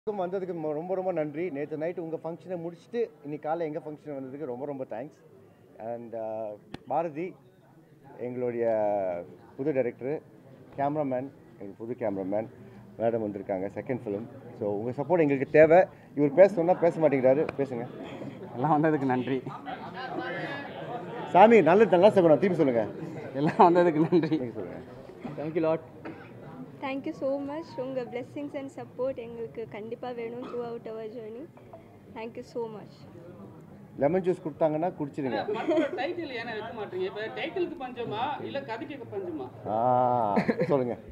எல்லாருக்கும் வந்ததுக்கு ம- ரொம்ப ரொம்ப நன்றி நேற்று நைட்டு உங்கள் ஃபங்க்ஷனை முடிச்சுட்டு இன்னைக்கு காலை எங்கள் ஃபங்க்ஷன் வந்ததுக்கு ரொம்ப ரொம்ப தேங்க்ஸ் அண்ட் பாரதி எங்களுடைய புது டைரக்டரு கேமராமேன் எங்கள் புது கேமராமேன் மேடம் வந்திருக்காங்க செகண்ட் ஃபிலிம் ஸோ உங்கள் சப்போர்ட் எங்களுக்கு தேவை இவர் பேச சொன்னால் பேச மாட்டேங்கிறாரு பேசுங்க எல்லாம் வந்ததுக்கு நன்றி சாமி நல்லது நல்லா சொல்லணும் திரும்பி சொல்லுங்கள் எல்லாம் வந்ததுக்கு நன்றி நீங்கள் சொல்லுங்கள் thank you lot thank you so much உங்கள் blessings அண்ட் சப்போர்ட் எங்களுக்கு கண்டிப்பாக வேணும் throughout our journey thank you so much lemon juice கொடுத்தாங்கன்னா குடிச்சிடுங்க டைட்டில் ஏன்னா வைக்க மாட்டீங்க இப்ப டைட்டிலுக்கு பஞ்சமா இல்ல கதைக்கு பஞ்சமா ஆ சொல்லுங்கள்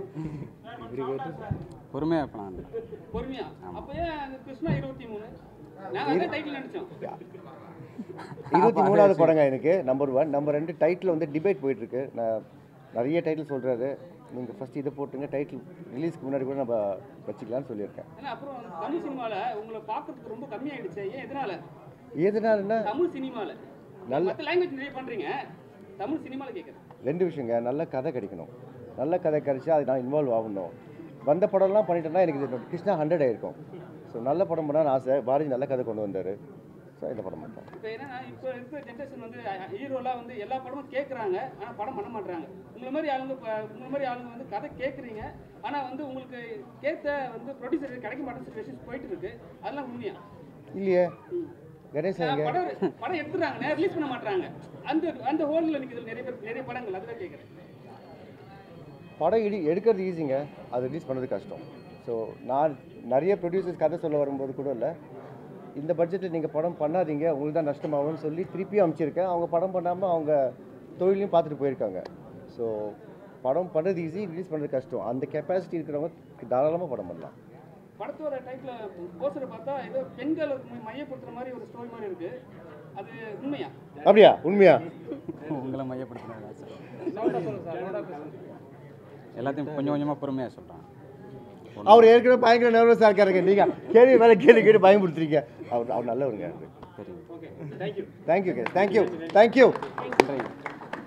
பொறுமையாக இருக்கலாம் பொறுமையா அப்ப ஏன் அந்த கிருஷ்ணா இருபத்தி மூணு நாங்க அதான் டைட்டில் நினைச்சோம் இருபத்தி மூணாவது படங்க எனக்கு நம்பர் ஒன் நம்பர் ரெண்டு டைட்டில் வந்து டிபேட் போயிட்டு இருக்கு நான் நிறைய டைட்டில் சொல்றாரு நீங்கள் ஃபர்ஸ்ட் இதை போட்டுங்க டைட்டில் ரிலீஸ்க்கு முன்னாடி கூட நம்ம வச்சுக்கலாம்னு சொல்லியிருக்கேன் ஏன்னா அப்புறம் தமிழ் சினிமால உங்களை பாக்குறதுக்கு ரொம்ப கம்மியாயிடுச்சு ஏன் எதனால எதனாலன்னா தமிழ் சினிமால நல்ல- மத்த லாங்குவேஜ் நிறைய பண்றீங்க தமிழ் சினிமால கேக்குறேன் ரெண்டு விஷயங்க நல்ல கதை கிடைக்கணும் நல்ல கதை கிடைச்சா அது நான் இன்வால்வ் ஆகணும் வந்த படம்லாம் பண்ணிட்டேன்னா எனக்கு இது கிருஷ்ணா ஹண்ட்ரட் ஆயிருக்கும் ஸோ நல்ல படம் பண்ணான்னு ஆசை பாரதி நல்ல கதை கொண்டு வந்தார் ஸோ இந்த படம் மட்டும் இப்ப என்னன்னா இப்ப இருக்கிற ஜென்ரேஷன் வந்து ஹீரோலாம் வந்து எல்லா படமும் கேக்குறாங்க ஆனா படம் பண்ண மாட்டாங்க உங்களை மாதிரி ஆளுங்க இப்ப- உங்களை மாதிரி ஆளுங்க வந்து கதை கேக்குறீங்க ஆனா வந்து உங்களுக்கு கேத்த வந்து ப்ரொடியூசர் கிடைக்க மாட்டேன் சுச்சுவேஷன் போயிட்டு இருக்கு அதெல்லாம் உண்மையா இல்லையே கணேசன் எங்க படம் படம் எடுத்துறாங்க ரிலீஸ் பண்ண மாட்டாங்க அந்த அந்த ஹோல்ல நிக்குது நிறைய பேர் நிறைய படங்கள் அதுதான் கேக்குறேன் படம் இடி எடுக்கிறது ஈஸிங்க அது ரிலீஸ் பண்ணுறது கஷ்டம் ஸோ நான் நிறைய ப்ரொடியூசர்ஸ் கதை சொல்ல வரும்போது கூட இல்லை இந்த பட்ஜெட்டில் நீங்கள் படம் பண்ணாதீங்க உங்களுக்கு தான் நஷ்டமாகும்னு சொல்லி திருப்பி அமைச்சிருக்கேன் அவங்க படம் பண்ணாமல் அவங்க தொழிலையும் பார்த்துட்டு போயிருக்காங்க ஸோ படம் பண்ணுறது ஈஸி ரிலீஸ் பண்ணுறது கஷ்டம் அந்த கெப்பாசிட்டி இருக்கிறவங்க தாராளமாக படம் பண்ணலாம் படத்தோட டைட்டில் போஸ்டரை பார்த்தா ஏதோ பெண்களை மை- மையப்படுத்துற மாதிரி ஒரு ஸ்டோரி மாதிரி இருக்கு அது உண்மையா அப்படியா உண்மையா உங்களை மையப்படுத்தினதா சார் எல்லாத்தையும் கொஞ்சம் கொஞ்சமாக பொறுமையாக சொல்கிறேன் அவர் ஏற்கனவே பயங்கர நர்வஸாக இருக்காருங்க நீங்கள் கேள்வி மேலே கேள்வி கேட்டு பயமுறுத்துறீங்க அவர் அவர் நல்லவருங்க தெரியும் okay thank you thank you thank you thank you நன்றி